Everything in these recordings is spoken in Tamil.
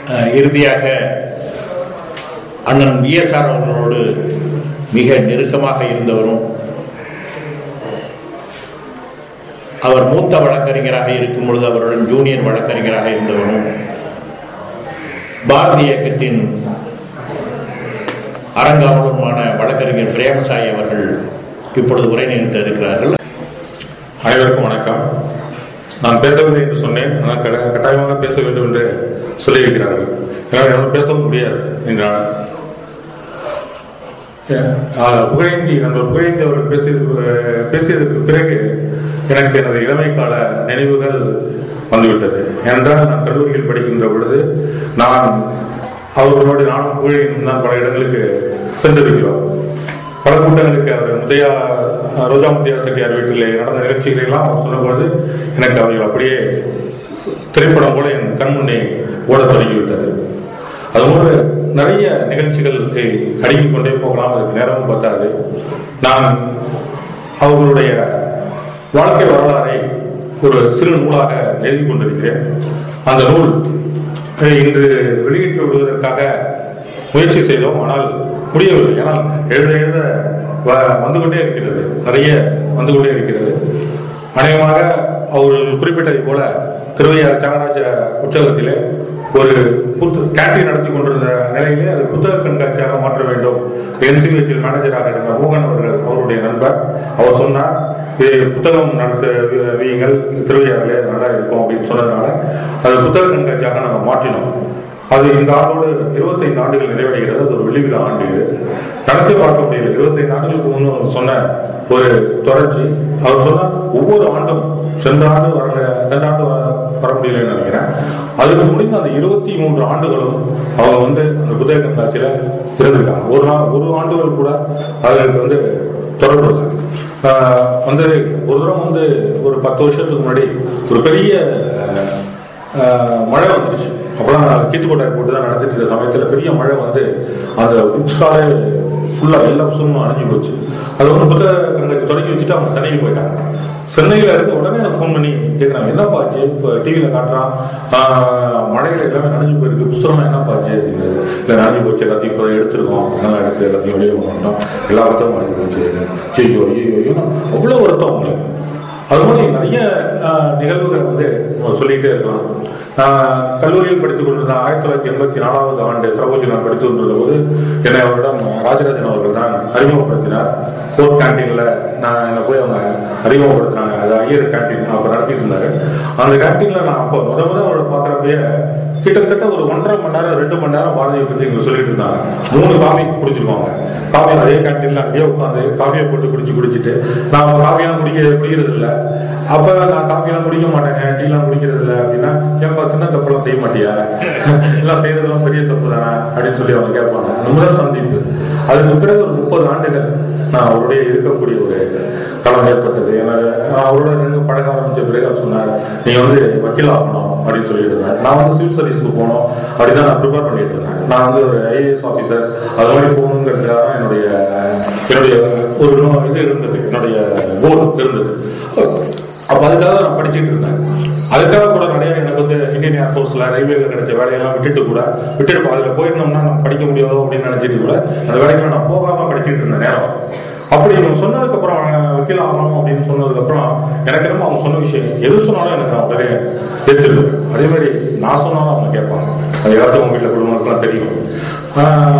அஹ், இறுதியாக அண்ணன் பிஎஸ்ஆர் அவர்களோடு மிக நெருக்கமாக இருந்தவரும் அவர் மூத்த வழக்கறிஞராக இருக்கும் பொழுது அவருடன் ஜூனியர் வழக்கறிஞராக இருந்தவரும் பாரதிய இயக்கத்தின் அரங்காவலருமான வழக்கறிஞர் பிரேமசாய் அவர்கள் இப்பொழுது உரை நிறுத்த இருக்கிறார்கள் அனைவருக்கும் வணக்கம் நான் பேசவில்லை என்று சொன்னேன் ஆனால் கட- கட்டாயமாக பேச வேண்டும் என்று சொல்லியிருக்கிறார்கள் என்னால் என்னால் பேசவும் முடியாது என்றால் ஆஹ், புகழேந்தி நண்பர் புகழேந்தி அவர்கள் பேசியது பேசியதற்கு பிறகு எனக்கு எனது இளமை கால நினைவுகள் வந்துவிட்டது ஏனென்றால் நான் கல்லூரியில் படிக்கின்ற பொழுது நான் அவர்களோடு நானும் புகழேந்தும் தான் பல இடங்களுக்கு சென்றிருக்கிறோம் பல கூட்டங்களுக்கு அவர் முத்தையா ரோஜா முத்தையா செட்டியார் வீட்டில் நடந்த நிகழ்ச்சிகளை எல்லாம் அவர் சொல்லும்போது எனக்கு அவைகள் அப்படியே திரைப்படம் போல என் கண் முன்னே ஓடத் தொடங்கிவிட்டது அதுபோல நிறைய நிகழ்ச்சிகள் அடுக்கிக் கொண்டே போகலாம் அதுக்கு நேரமும் பத்தாது நான் அவர்களுடைய வாழ்க்கை வரலாறை ஒரு சிறு நூலாக எழுதி கொண்டிருக்கிறேன் அந்த நூல் அஹ், இன்று வெளியிட்டு விடுவதற்காக முயற்சி செய்தோம் ஆனால் முடியவில்லை ஏனால் எழுத எழுத வ- வந்து கொண்டே இருக்கிறது நிறைய வந்து கொண்டே இருக்கிறது அநேகமாக அவர்கள் குறிப்பிட்டதை போல திருவையார் தியாகராஜ உற்சவத்திலே ஒரு புத்த கேண்டீன் நடத்தி கொண்டிருந்த நிலையிலே அது புத்தக கண்காட்சியாக மாற்ற வேண்டும் என்சிபிஎச்சில் மேனேஜராக இருந்த மோகன் அவர்கள் அவருடைய நண்பர் அவர் சொன்னார் இது புத்தகம் நடத்த வி- வீங்கள் திருவையாறிலே நல்லா இருக்கும் அப்படின்னு சொன்னதுனால அது புத்தக கண்காட்சியாக நாங்கள் மாற்றினோம் அது இந்த ஆண்டோடு 25 ஆண்டுகள் நிறைவடைகிறது அது ஒரு வெள்ளி விழா ஆண்டு இது நடத்தி பார்க்க முடியல 25 ஆண்டுகளுக்கு முன்னு அவர் சொன்ன ஒரு தொடர்ச்சி அவர் சொன்னார் ஒவ்வொரு ஆண்டும் சென்ற ஆண்டு வரல சென்ற ஆண்டு வர- வர முடியலன்னு நினைக்கிறேன் அதுக்கு முடிந்த அந்த இருபத்தி மூன்று ஆண்டுகளும் அவங்க வந்து அந்த புத்தக கண்காட்சியில இருந்திருக்காங்க ஒரு நாள் ஒரு ஆண்டுகள் கூட அவர்களுக்கு வந்து தொடர்பு இல்லை ஆஹ் வந்து ஒரு தரம் வந்து ஒரு பத்து வருஷத்துக்கு முன்னாடி ஒரு பெரிய ஆஹ், ஆஹ் மழை வந்துருச்சு அப்பதான் நான் கீத்துக்கோட்டை போட்டு தான் நடந்துட்டு இருந்த சமயத்துல பெரிய மழை வந்து அந்த புக் ஸ்டாலே ஃபுல்லா எல்லா புத்தகமும் அணைஞ்சு போச்சு அது வந்து புத்தக கண்காட்சி தொடங்கி வச்சுட்டு அவங்க சென்னைக்கு போயிட்டாங்க சென்னையில இருக்க உடனே எனக்கு ஃபோன் பண்ணி கேட்கறாங்க என்னப்பா ஆச்சு இப்போ டிவியில காட்டுறான் ஆஹ், மழையில எல்லாமே நனைஞ்சு போயிருக்கு புத்தகம் என்னப்பா ஆச்சு அப்படின்னு இல்ல நனைஞ்சு போச்சு எல்லாத்தையும் இப்போ எடுத்துருக்கோம் பசங்க எடுத்து எல்லாத்தையும் வெளியே கொண்டோம் எல்லா புத்தகமும் நனைஞ்சு போச்சு ஐயோ ஐயோ ஐயோ அவ்வளவு வருத்தம் அவங்களுக்கு அது மாதிரி நிறைய ஆஹ், நிகழ்வுகளை வந்து நம்ம சொல்லிக்கிட்டே இருக்கலாம் நான் கல்லூரியில் படித்துக் கொண்டிருந்த ஆயிரத்தி தொள்ளாயிரத்தி எண்பத்தி நாலாவது ஆண்டு சரோஜி நான் படித்துக் கொண்டிருந்த போது என்னை அவரிடம் ராஜராஜன் அவர்கள் தான் அறிமுகப்படுத்தினார் கோர்ட் கேண்டீன்ல நான் என்னை போய் அவங்க அறிமுகப்படுத்தினாங்க அது ஐயர் கேண்டீன் அப்ப நடத்திட்டு இருந்தாரு அந்த கேண்டீன்ல நான் அப்போ முத முத அவரை பார்க்கறப்பயே கிட்டத்தட்ட ஒரு ஒன்றரை மணி நேரம் ரெண்டு மணி நேரம் பாரதியை பத்தி எங்களுக்கு சொல்லிட்டு இருந்தாங்க மூணு காஃபி குடிச்சிருவாங்க காஃபி அதே கேண்டீன்ல அங்கேயே உட்காந்து காஃபியை போட்டு குடிச்சு குடிச்சிட்டு நான் காஃபியெல்லாம் குடிக்க குடிக்கிறது இல்ல அப்ப நான் காஃபியெல்லாம் குடிக்க மாட்டேங்க டீலாம் குடிக்கிறது இல்ல அப்படின்னா ஏன்பா சின்ன தப்பெல்லாம் செய்ய மாட்டியா எல்லாம் செய்யறதெல்லாம் பெரிய தப்பு தானே அப்படின்னு சொல்லி அவங்க கேட்பாங்க அந்த முதல் சந்திப்பு அதுக்கு பிறகு ஒரு முப்பது ஆண்டுகள் நான் அவருடைய இருக்கக்கூடிய ஒரு களம் ஏற்பட்டது ஏன்னா நான் அவரோட நெருங்க பழக ஆரம்பிச்ச பிறகு அவர் சொன்னார் நீங்க வந்து வக்கீல் ஆகணும் அப்படின்னு சொல்லிட்டு இருந்தார் நான் வந்து சிவில் சர்வீஸ்க்கு போகணும் அப்படின்னு தான் நான் ப்ரிப்பேர் பண்ணிட்டு இருந்தேன் நான் வந்து ஒரு ஐஏஎஸ் ஆஃபீஸர் அது மாதிரி போகணுங்கிறதுக்காக தான் என்னுடைய என்னுடைய ஒரு நோ- இது இருந்தது என்னுடைய கோல் இருந்தது அப்ப அதுக்காக நான் படிச்சுட்டு இருந்தேன் அதுக்காக கூட நிறைய எனக்கு வந்து இந்தியன் ஏர்ஃபோர்ஸ்ல ரயில்வேல கிடைச்ச வேலையெல்லாம் விட்டுட்டு கூட விட்டுட்டு அதுல போயிருந்தோம்னா நம்ம படிக்க முடியாதோ அப்படின்னு நினைச்சிட்டு கூட அந்த வேலைக்கு நான் போகாம படிச்சுட்டு இருந்த நேரம் அப்படி இவங்க சொன்னதுக்கு அப்புறம் அவன் வக்கீல் ஆகணும் அப்படின்னு சொன்னதுக்கு அப்புறம் எனக்கு என்னமோ அவங்க சொன்ன விஷயம் எது சொன்னாலும் எனக்கு நான் உடனே ஏற்றுருவேன் அதே மாதிரி நான் சொன்னாலும் அவங்க கேட்பாங்க அது எல்லாத்தையும் உங்க வீட்டுல குடும்பங்களுக்குலாம் தெரியும் ஆஹ்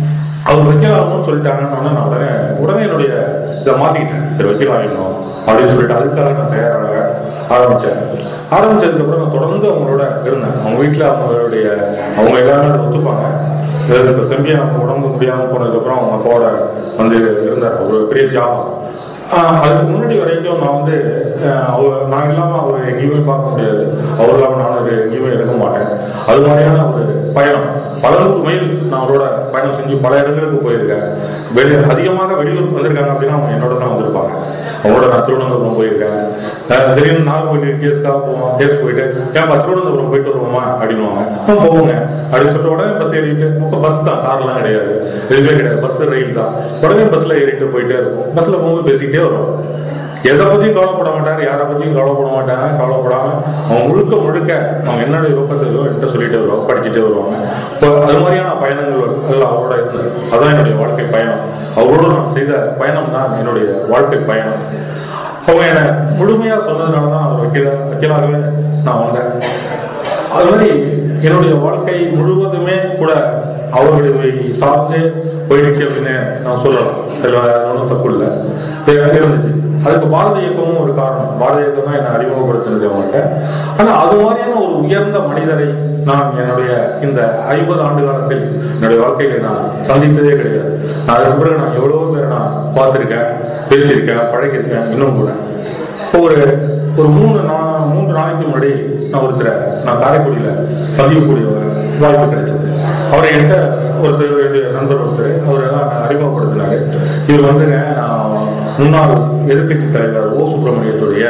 அவர் வக்கீல் ஆகணும்னு சொல்லிட்டாங்கன்னு நான் உடனே உடனே என்னுடைய இதை மாத்திக்கிட்டேன் சரி வக்கீல் ஆகிடணும் அப்படின்னு சொல்லிட்டு அதுக்காக நான் தயாராக ஆரம்பிச்சேன் ஆரம்பிச்சதுக்கு அப்புறம் நான் தொடர்ந்து அவங்களோட இருந்தேன் அவங்க வீட்டுல அவங்களுடைய அவங்க எல்லாருமே அதை ஒத்துப்பாங்க இப்போ செம்பியா அவங்க உடம்பு முடியாம போனதுக்கு அப்புறம் அவங்க அப்பாவோட வந்து இருந்தார் ஒரு பெரிய தியாகம் ஆஹ் அதுக்கு முன்னாடி வரைக்கும் நான் வந்து ஆஹ் அவர் நான் இல்லாம அவர் எங்கேயுமே பார்க்க முடியாது அவர் இல்லாம நான் அது எங்கேயுமே இருக்க மாட்டேன் அது மாதிரியான ஒரு பயணம் பல நூறு மைல் நான் அவரோட பயணம் செஞ்சு பல இடங்களுக்கு போயிருக்கேன் வெளி அதிகமாக வெளியூர் வந்திருக்காங்க அப்படின்னா அவங்க என்னோட தான் வந்திருப்பாங்க அவங்களோட நான் திருவனந்தபுரம் போயிருக்கேன் ஆஹ் திடீர்னு நாகர்கோவில் கேஸ்க்காக போவோம் கேஸ் போயிட்டு ஏன்பா திருவனந்தபுரம் போயிட்டு வருவோமா அப்படின்னுவாங்க "ஆ, போவோங்க அப்படின்னு சொல்லிட்டு உடனே பஸ் ஏறிட்டு இப்போ பஸ் தான் கார்லாம் கிடையாது எதுவுமே கிடையாது பஸ் ரயில் தான் உடனே பஸ்ல ஏறிட்டு போயிட்டே இருப்போம் பஸ்ல போகும்போது பேசிக்கிட்டே வரும் எதை பத்தியும் கவலைப்பட மாட்டார் யாரை பத்தியும் கவலைப்பட மாட்டாங்க கவலைப்படாம அவங்க முழுக்க முழுக்க அவங்க என்னுடைய நோக்கத்திலோ என்கிட்ட சொல்லிட்டு வருவாங்க படிச்சுட்டே வருவாங்க இப்போ அது மாதிரியான பயணங்கள் அதில் அவரோட இருந்தது அதான் என்னுடைய வாழ்க்கை பயணம் அவரோட நான் செய்த பயணம் தான் என்னுடைய வாழ்க்கை பயணம் அவங்க என்னை முழுமையா சொன்னதுனால தான் அவர் வக்கீல வக்கீலாகவே நான் வந்தேன் அது மாதிரி என்னுடைய வாழ்க்கை முழுவதுமே கூட அவர்களை சார்ந்து போயிடுச்சு அப்படின்னு நான் சொல்லலாம் சில ஒன்றும் தப்பு இல்லை இருந்துச்சு அதுக்கு பாரத இயக்கமும் ஒரு காரணம் பாரத இயக்கம் தான் என்னை அறிமுகப்படுத்தினது அவங்கள்ட்ட ஆனா அது மாதிரியான ஒரு உயர்ந்த மனிதரை நான் என்னுடைய இந்த ஐம்பது ஆண்டு காலத்தில் என்னுடைய வாழ்க்கையில நான் சந்தித்ததே கிடையாது நான் அதுக்கு பிறகு நான் எவ்வளவோ பேரை நான் பார்த்திருக்கேன் பேசியிருக்கேன் பழகியிருக்கேன் இன்னும் கூட இப்போ ஒரு ஒரு மூணு நா- மூன்று நாளைக்கு முன்னாடி நான் ஒருத்தரை நான் காரைக்குடியில சந்திக்கக்கூடிய வாய்ப்பு கிடைச்சது அவர் என்கிட்ட ஒருத்தர் என்னுடைய நண்பர் ஒருத்தர் அவர் எல்லாம் என்னை அறிமுகப்படுத்தினாரு இவர் வந்துங்க நான் முன்னாள் எதிர்க்கட்சி தலைவர் ஓ சுப்பிரமணியத்துடைய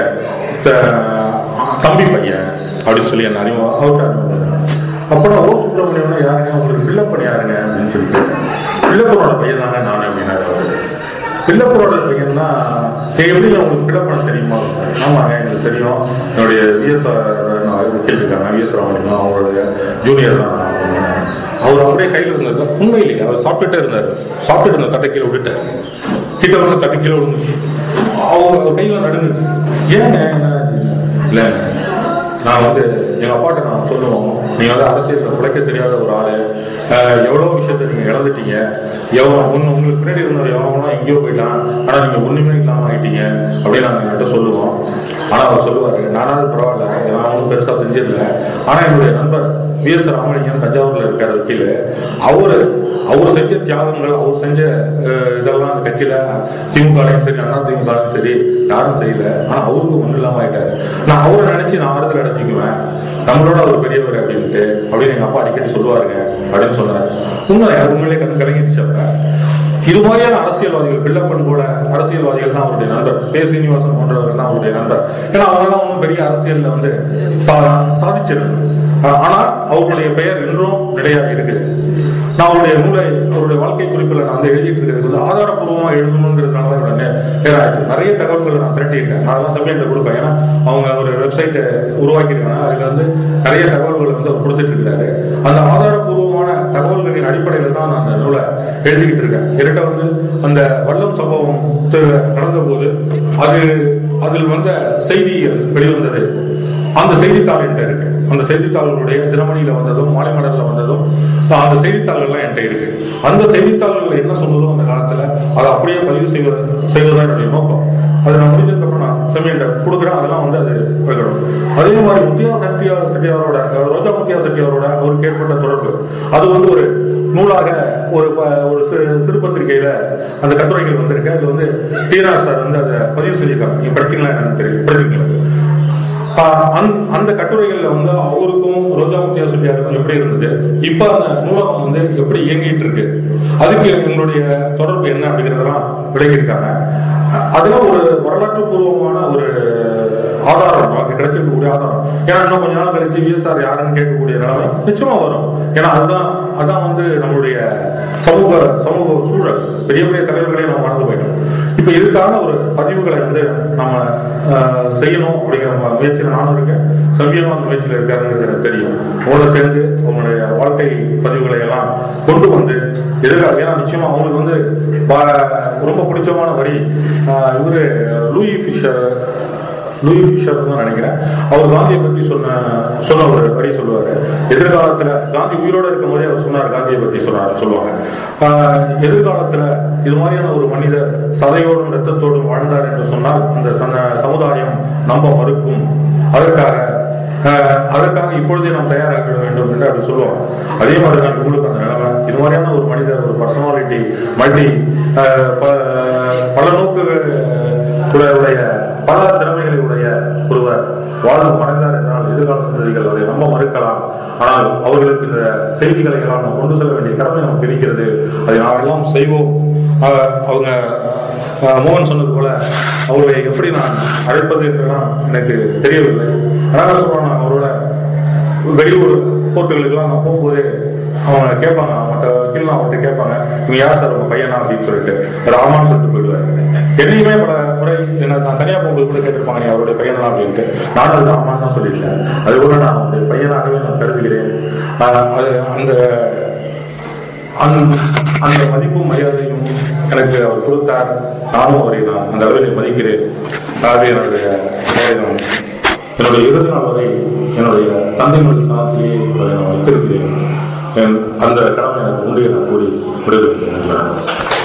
த- தம்பி பையன் அப்படின்னு சொல்லி என்ன அறிமுகம் அவர்கிட்ட அறிமுகம் அப்புறம் ஓ சுப்பிரமணியம்னா யாருங்க உங்களுக்கு வில்லப்பன் யாருங்க அப்படின்னு சொல்லி கேட்டேன். வில்லப்பனோட பையன் தாங்க நான் அப்படின்னாரு அவரு பிள்ளப்பரோட பையன்னா எப்படி உங்களுக்கு பிள்ளப்பணம் தெரியுமா ஆமாங்க எனக்கு தெரியும் என்னுடைய விஎஸ்ஆர் வக்கீல் இருக்காங்க விஎஸ் ராமலிங்கம் அவங்களுடைய ஜூனியர் தான் நான். அவர் அப்படியே கையில் இருந்தது உண்மையிலேயே அவர் சாப்பிட்டுட்டே இருந்தார் சாப்பிட்டுட்டு இருந்த தட்டை கீழே விட்டுட்டார் கிட்ட வந்து தட்டை கீழே விழுந்து அவங்க அவர் கையில நடுங்குது ஏங்க என்ன ஆச்சு? இல்லைங்க நான் வந்து எங்க அப்பாட்ட நான் சொல்லுவோம் நீங்க வந்து அரசியல்ல உழைக்க தெரியாத ஒரு ஆளு அஹ், எவ்வளவு விஷயத்த நீங்க இழந்துட்டீங்க எவ்வளவு உங்க- உங்களுக்கு பின்னாடி இருந்தவர் எவ்வளவுனா எங்கேயோ போயிட்டான் ஆனா நீங்க ஒண்ணுமே இல்லாம ஆயிட்டீங்க அப்படின்னு நாங்க என்கிட்ட சொல்லுவோம் ஆனா அவர் சொல்லுவாரு நானாவது பரவாயில்ல நான் ஒன்றும் பெருசா செஞ்சிடல ஆனா என்னுடைய நண்பர் வி எஸ் ராமலிங்கம் தஞ்சாவூர்ல இருக்காரு வக்கீல் அவரு அவர் செஞ்ச தியாகங்கள் அவர் செஞ்ச அஹ், இதெல்லாம் அந்த கட்சியில திமுகலையும் சரி அண்ணா திமுகலையும் சரி யாரும் செய்யல ஆனா அவருக்கு ஒண்ணு இல்லாம ஆயிட்டாரு நான் அவரை நினைச்சு நான் ஆறுதல் அடைஞ்சிக்குவேன் நம்மளோட அவர் பெரியவர் அப்படின்ட்டு அப்படின்னு எங்க அப்பா அடிக்கடி சொல்லுவாருங்க அப்படின்னு சொன்னாரு உண்மை எனக்கு உண்மையிலே கண் கலங்கிடுச்சு அப்ப இது மாதிரியான அரசியல்வாதிகள் பிள்ளப்பன் போல அரசியல்வாதிகள் தான் அவருடைய நண்பர் பே சீனிவாசன் போன்றவர்கள் தான் அவருடைய நண்பர் ஏன்னா அவங்கெல்லாம் ஒன்றும் பெரிய அரசியல்ல வந்து சா- சாதிச்சிருந்தாங்க ஆ- ஆனா அவருடைய பெயர் இன்றும் நிலையாக இருக்கு நான் அவருடைய நூலை அவருடைய வாழ்க்கை குறிப்பில் நான் வந்து எழுதிட்டு இருக்கிறது வந்து ஆதாரப்பூர்வமா எழுதணுங்கிறதுனால தான் என்னோட நேராயிட்டு நிறைய தகவல்களை நான் திரட்டியிருக்கேன் நான் அதெல்லாம் சமயத்தை கொடுப்பேன் ஏன்னா அவங்க ஒரு வெப்சைட்டை உருவாக்கியிருக்காங்க அதுல வந்து நிறைய தகவல்களை வந்து அவர் கொடுத்துட்டு இருக்கிறாரு அந்த ஆதாரப்பூர்வமான தகவல்களின் அடிப்படையில் தான் நான் அந்த நூலை எழுதிக்கிட்டு இருக்கேன் என்கிட்ட வந்து அந்த வல்லம் சம்பவம் தி- நடந்த போது அது அதில் வந்த செய்தி வெளிவந்தது அந்த செய்தித்தாள் என்கிட்ட இருக்கு அந்த செய்தித்தாள்களுடைய தினமணியில வந்ததும் மாலை மலர்ல வந்ததும் அந்த செய்தித்தாள்கள்லாம் என்கிட்ட இருக்கு அந்த செய்தித்தாள்கள் என்ன சொல்லுதோ அந்த காலத்துல அதை அப்படியே பதிவு செய்வது செய்வதுதான் என்னுடைய நோக்கம் அது நான் முடிஞ்சதுக்கு அப்புறம் நான் செமியன்ட்ட கொடுக்குறேன் அதெல்லாம் வந்து அது வைக்கணும் அதே மாதிரி முத்தியா செட்டியா செட்டியாரோட அஹ், ரோஜா முத்தியா செட்டியாரோட அவருக்கு ஏற்பட்ட தொடர்பு அது வந்து ஒரு நூலாக ஒரு ப- ஒரு சிறு- சிறு பத்திரிகையில அந்த கட்டுரைகள் வந்திருக்கு அதுல வந்து டிஆர் சார் வந்து அதை பதிவு செஞ்சிருக்காங்க நீங்க படிச்சீங்களா என்னன்னு தெரியும் படிச்சிருக்கீங்களா ஆஹ் அந்த- அந்த கட்டுரைகள்ல வந்து அவருக்கும் ரோஜா முத்தியா செட்டியாருக்கும் எப்படி இருந்தது இப்ப அந்த நூலகம் வந்து எப்படி இயங்கிட்டு இருக்கு அதுக்கு எங்களுடைய தொடர்பு என்ன அப்படிங்கறதெல்லாம் விளக்கியிருக்காங்க அஹ் அதெல்லாம் ஒரு வரலாற்று பூர்வமான ஒரு ஆதாரம் நமக்கு கிடைச்சிருக்கக்கூடிய ஆதாரம் ஏன்னா இன்னும் கொஞ்ச நாள் கழிச்சு விஎஸ்ஆர் யாருன்னு கேட்கக்கூடிய நிலைமை நிச்சயமா வரும் ஏன்னா அதுதான் அதான் வந்து நம்மளுடைய சமூக சமூக சூழல் பெரிய பெரிய தலைவர்களே நம்ம மறந்து போயிட்டோம் இப்ப இதுக்கான ஒரு பதிவுகளை வந்து நம்ம ஆஹ், செய்யணும் அப்படிங்கிற ம- முயற்சியில நானும் இருக்கேன் சமீபம் அந்த முயற்சியில இருக்காருங்கிறது எனக்கு தெரியும் உங்களோட சேர்ந்து உங்களுடைய வாழ்க்கை பதிவுகளை எல்லாம் கொண்டு வந்து எதிர்கால ஏன்னா நிச்சயமா அவங்களுக்கு வந்து ப- ரொம்ப பிடிச்சமான வரி ஆஹ், இவரு லூயி ஃபிஷர் லூயி ஃபிஷர் தான் நினைக்கிறேன் அவர் காந்தியை பத்தி சொன்ன சொன்ன ஒரு வரி சொல்லுவாரு எதிர்காலத்துல காந்தி உயிரோட இருக்கும் போதே அவர் சொன்னார் காந்தியை பத்தி சொன்னார் சொல்லுவாங்க ஆஹ், எதிர்காலத்துல இது மாதிரியான ஒரு மனிதர் சதையோடும் ரத்தத்தோடும் வாழ்ந்தார் என்று சொன்னால் அந்த சன- சமுதாயம் நம்ப மறுக்கும் அதற்காக ஆஹ், அதற்காக இப்பொழுதே நாம் தயாராக வேண்டும் என்று அப்படி சொல்லுவாங்க அதே மாதிரி தான் உங்களுக்கு அந்த நிலைமை இது மாதிரியான ஒரு மனிதர் ஒரு பர்சனாலிட்டி மல்டி பல நோக்குகள் உடைய பல திறமைகளை உடைய ஒருவர் வாழ்ந்து மறைந்தார் என்றால் எதிர்கால சந்ததிகள் அதை நம்ப மறுக்கலாம் ஆனால் அவர்களுக்கு இந்த செய்திகளை எல்லாம் நாம் கொண்டு செல்ல வேண்டிய கடமை நமக்கு இருக்கிறது அதை நாம் எல்லாம் செய்வோம் ஆஹ் அவங்க ஆஹ் மோகன் சொன்னது போல அவர்களை எப்படி நான் அழைப்பது என்றெல்லாம் எனக்கு தெரியவில்லை அதனால சொல்றேன் நான் அவரோட வெளியூர் கோர்ட்டுகளுக்கெல்லாம் நான் போகும்போது அவங்க கேட்பாங்க மற்ற வக்கீல் அவர்கிட்ட கேட்பாங்க இவங்க யார் சார் உங்க பையனா அப்படின்னு சொல்லிட்டு ராமான்னு சொல்லிட்டு போயிடுவாரு என்னையுமே பல முறை என்ன நான் தனியா போகும்போது கூட கேட்டிருப்பாங்க நீ அவருடைய பையனா அப்படின்ட்டு நானும் அது ராமான்னு தான் சொல்லியிருக்கேன் அது கூட நான் அவருடைய பையனாகவே நான் கருதுகிறேன் ஆஹ் அது அந்த அந்த அந்த மதிப்பும் மரியாதையும் எனக்கு அவர் கொடுத்தார் நானும் அவரை நான் அந்த அளவில் மதிக்கிறேன் ஆகவே என்னுடைய அவரை நான் என்னுடைய இறுதி நாள் வரை என்னுடைய தந்தையினுடைய சாத்தியை அவரை நான் வைத்திருக்கிறேன் என் அந்த கடமை எனக்கு உண்டு என கூறி விடைபெறுகிறேன்